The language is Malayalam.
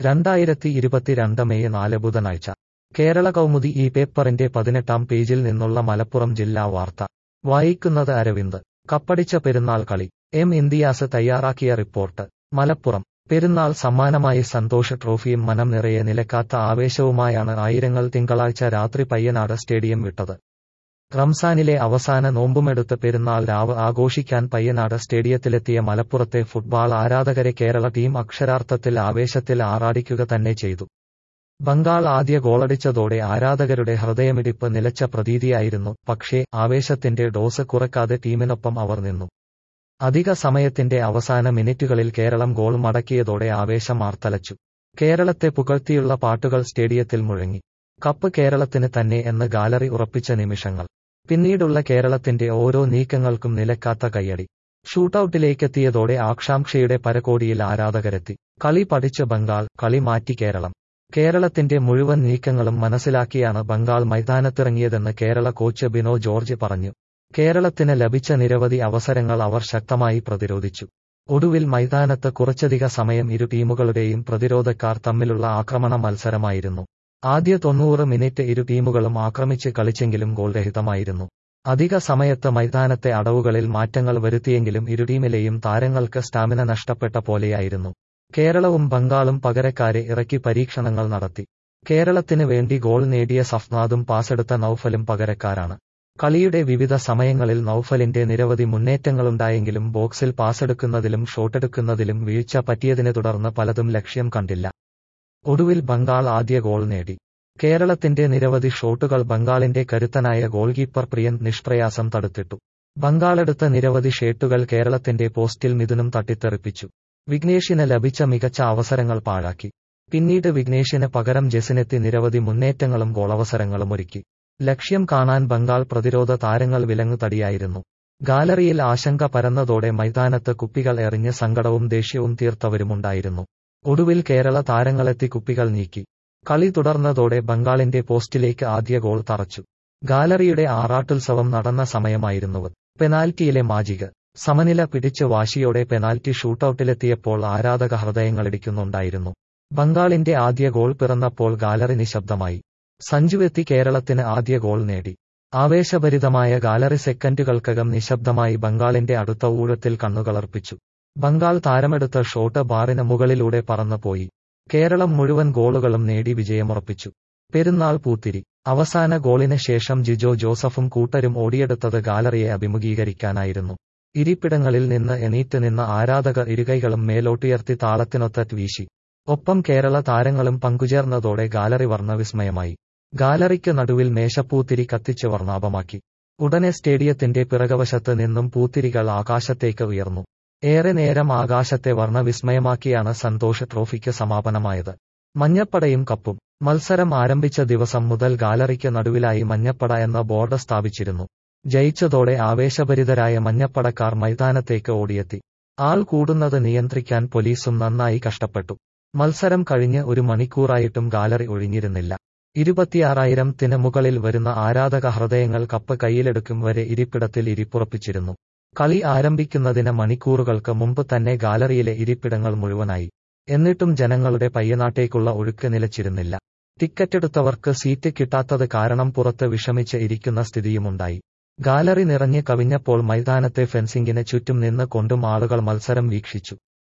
രണ്ടായിരത്തി ഇരുപത്തിരണ്ട് മെയ് നാല് ബുധനാഴ്ച കേരള കൗമുദി ഈ പേപ്പറിന്റെ പതിനെട്ടാം പേജിൽ നിന്നുള്ള മലപ്പുറം ജില്ലാ വാർത്ത വായിക്കുന്നത് അരവിന്ദ് കപ്പടിച്ച പെരുന്നാൾ കളി എം ഇന്ത്യാസ് തയ്യാറാക്കിയ റിപ്പോർട്ട് മലപ്പുറം പെരുന്നാൾ സമ്മാനമായി സന്തോഷ് ട്രോഫിയും മനം നിറയെ നിലക്കാത്ത ആവേശവുമായാണ് ആയിരങ്ങൾ തിങ്കളാഴ്ച രാത്രി പയ്യനാട് സ്റ്റേഡിയം വിട്ടത് റംസാനിലെ അവസാന നോമ്പുമെടുത്ത് പെരുന്നാൾ രാവ് ആഘോഷിക്കാൻ പയ്യനാട് സ്റ്റേഡിയത്തിലെത്തിയ മലപ്പുറത്തെ ഫുട്ബാൾ ആരാധകരെ കേരള ടീം അക്ഷരാർത്ഥത്തിൽ ആവേശത്തിൽ ആറാടിക്കുക തന്നെ ചെയ്തു ബംഗാൾ ആദ്യ ഗോളടിച്ചതോടെ ആരാധകരുടെ ഹൃദയമിടിപ്പ് നിലച്ച പ്രതീതിയായിരുന്നു പക്ഷേ ആവേശത്തിന്റെ ഡോസ് കുറക്കാതെ ടീമിനൊപ്പം അവർ നിന്നു അധിക സമയത്തിന്റെ അവസാന മിനിറ്റുകളിൽ കേരളം ഗോൾ മടക്കിയതോടെ ആവേശം ആർത്തലച്ചു കേരളത്തെ പുകഴ്ത്തിയുള്ള പാട്ടുകൾ സ്റ്റേഡിയത്തിൽ മുഴങ്ങി കപ്പ് കേരളത്തിന് തന്നെ എന്ന് ഗാലറി ഉറപ്പിച്ച നിമിഷങ്ങൾ പിന്നീടുള്ള കേരളത്തിന്റെ ഓരോ നീക്കങ്ങൾക്കും നിലക്കാത്ത കയ്യടി ഷൂട്ടൌട്ടിലേക്കെത്തിയതോടെ ആകാംക്ഷയുടെ പരകോടിയിൽ ആരാധകരെത്തി കളി പഠിച്ച് ബംഗാൾ കളി മാറ്റി കേരളം കേരളത്തിന്റെ മുഴുവൻ നീക്കങ്ങളും മനസ്സിലാക്കിയാണ് ബംഗാൾ മൈതാനത്തിറങ്ങിയതെന്ന് കേരള കോച്ച് ബിനോ ജോർജ് പറഞ്ഞു കേരളത്തിന് ലഭിച്ച നിരവധി അവസരങ്ങൾ അവർ ശക്തമായി പ്രതിരോധിച്ചു ഒടുവിൽ മൈതാനത്ത് കുറച്ചധിക സമയം ഇരു ടീമുകളുടെയും പ്രതിരോധക്കാർ തമ്മിലുള്ള ആക്രമണ മത്സരമായിരുന്നു ആദ്യ തൊണ്ണൂറ് മിനിറ്റ് ഇരു ടീമുകളും ആക്രമിച്ച് കളിച്ചെങ്കിലും ഗോൾരഹിതമായിരുന്നു അധിക സമയത്ത് മൈതാനത്തെ അടവുകളിൽ മാറ്റങ്ങൾ വരുത്തിയെങ്കിലും ഇരു ടീമിലെയും താരങ്ങൾക്ക് സ്റ്റാമിന നഷ്ടപ്പെട്ട പോലെയായിരുന്നു കേരളവും ബംഗാളും പകരക്കാരെ ഇറക്കി പരീക്ഷണങ്ങൾ നടത്തി കേരളത്തിന് വേണ്ടി ഗോൾ നേടിയ സഫ്നാദും പാസെടുത്ത നൌഫലും പകരക്കാരാണ് കളിയുടെ വിവിധ സമയങ്ങളിൽ നൌഫലിന്റെ നിരവധി മുന്നേറ്റങ്ങളുണ്ടായെങ്കിലും ബോക്സിൽ പാസെടുക്കുന്നതിലും ഷോട്ടെടുക്കുന്നതിലും വീഴ്ച പറ്റിയതിനെ തുടർന്ന് പലതും ലക്ഷ്യം കണ്ടില്ല ഒടുവിൽ ബംഗാൾ ആദ്യ ഗോൾ നേടി കേരളത്തിന്റെ നിരവധി ഷോട്ടുകൾ ബംഗാളിന്റെ കരുത്തനായ ഗോൾ കീപ്പർ പ്രിയൻ നിഷ്പ്രയാസം തടുത്തിട്ടു ബംഗാളെടുത്ത നിരവധി ഷേട്ടുകൾ കേരളത്തിന്റെ പോസ്റ്റിൽ മിഥുനും തട്ടിത്തെറിപ്പിച്ചു വിഘ്നേഷിന് ലഭിച്ച മികച്ച അവസരങ്ങൾ പാഴാക്കി പിന്നീട് വിഘ്നേഷിന് പകരം ജെസിനെത്തി നിരവധി മുന്നേറ്റങ്ങളും ഗോളവസരങ്ങളും ഒരുക്കി ലക്ഷ്യം കാണാൻ ബംഗാൾ പ്രതിരോധ താരങ്ങൾ വിലങ്ങുതടിയായിരുന്നു ഗാലറിയിൽ ആശങ്ക പരന്നതോടെ മൈതാനത്ത് കുപ്പികൾ എറിഞ്ഞ് സങ്കടവും ദേഷ്യവും തീർത്തവരുമുണ്ടായിരുന്നു ഒടുവിൽ കേരള താരങ്ങളെത്തി കുപ്പികൾ നീക്കി കളി തുടർന്നതോടെ ബംഗാളിന്റെ പോസ്റ്റിലേക്ക് ആദ്യ ഗോൾ തറച്ചു ഗാലറിയുടെ ആറാട്ടുത്സവം നടന്ന സമയമായിരുന്നുവത് പെനാൽറ്റിയിലെ മാജിക് സമനില പിടിച്ച് വാശിയോടെ പെനാൽറ്റി ഷൂട്ടൌട്ടിലെത്തിയപ്പോൾ ആരാധക ഹൃദയങ്ങളിടിക്കുന്നുണ്ടായിരുന്നു ബംഗാളിന്റെ ആദ്യ ഗോൾ പിറന്നപ്പോൾ ഗാലറി നിശബ്ദമായി സഞ്ജുവെത്തി കേരളത്തിന് ആദ്യ ഗോൾ നേടി ആവേശഭരിതമായ ഗാലറി സെക്കൻഡുകൾക്കകം നിശബ്ദമായി ബംഗാളിന്റെ അടുത്ത ഊഴത്തിൽ കണ്ണുകളർപ്പിച്ചു ബംഗാൾ താരമെടുത്ത ഷോട്ട് ബാറിന് മുകളിലൂടെ പറന്നുപോയി കേരളം മുഴുവൻ ഗോളുകളും നേടി വിജയമുറപ്പിച്ചു പെരുന്നാൾ പൂത്തിരി അവസാന ഗോളിന് ശേഷം ജിജോ ജോസഫും കൂട്ടരും ഓടിയെടുത്തത് ഗാലറിയെ അഭിമുഖീകരിക്കാനായിരുന്നു ഇരിപ്പിടങ്ങളിൽ നിന്ന് എണീറ്റ് നിന്ന ആരാധകർ ഇരുകൈകളും മേലോട്ടുയർത്തി താളത്തിനൊത്ത വീശി ഒപ്പം കേരള താരങ്ങളും പങ്കുചേർന്നതോടെ ഗാലറി വർണ്ണവിസ്മയമായി ഗാലറിക്ക് നടുവിൽ മേശപ്പൂത്തിരി കത്തിച്ച് വർണ്ണാഭമാക്കി ഉടനെ സ്റ്റേഡിയത്തിന്റെ പിറകവശത്ത് നിന്നും പൂത്തിരികൾ ആകാശത്തേക്ക് ഉയർന്നു ഏറെ നേരം ആകാശത്തെ വർണ്ണവിസ്മയമാക്കിയാണ് സന്തോഷ് ട്രോഫിക്ക് സമാപനമായത് മഞ്ഞപ്പടയും കപ്പും മത്സരം ആരംഭിച്ച ദിവസം മുതൽ ഗാലറിക്ക് നടുവിലായി മഞ്ഞപ്പട എന്ന ബോർഡ് സ്ഥാപിച്ചിരുന്നു ജയിച്ചതോടെ ആവേശഭരിതരായ മഞ്ഞപ്പടക്കാർ മൈതാനത്തേക്ക് ഓടിയെത്തി ആൾ കൂടുന്നത് നിയന്ത്രിക്കാൻ പോലീസും നന്നായി കഷ്ടപ്പെട്ടു മത്സരം കഴിഞ്ഞ് ഒരു മണിക്കൂറായിട്ടും ഗാലറി ഒഴിഞ്ഞിരുന്നില്ല ഇരുപത്തിയാറായിരത്തിന് മുകളിൽ വരുന്ന ആരാധക ഹൃദയങ്ങൾ കപ്പ് കയ്യിലെടുക്കും വരെ ഇരിപ്പിടത്തിൽ ഇരിപ്പുറപ്പിച്ചിരുന്നു കളി ആരംഭിക്കുന്നതിന് മണിക്കൂറുകൾക്ക് മുമ്പ് തന്നെ ഗാലറിയിലെ ഇരിപ്പിടങ്ങൾ മുഴുവനായി എന്നിട്ടും ജനങ്ങളുടെ പയ്യനാട്ടേക്കുള്ള ഒഴുക്ക് നിലച്ചിരുന്നില്ല ടിക്കറ്റെടുത്തവർക്ക് സീറ്റ് കിട്ടാത്തത് കാരണം പുറത്ത് വിഷമിച്ച് ഇരിക്കുന്ന സ്ഥിതിയുമുണ്ടായി ഗാലറി നിറഞ്ഞ് കവിഞ്ഞപ്പോൾ മൈതാനത്തെ ഫെൻസിംഗിന് ചുറ്റും നിന്ന് കൊണ്ടും ആളുകൾ മത്സരം വീക്ഷിച്ചു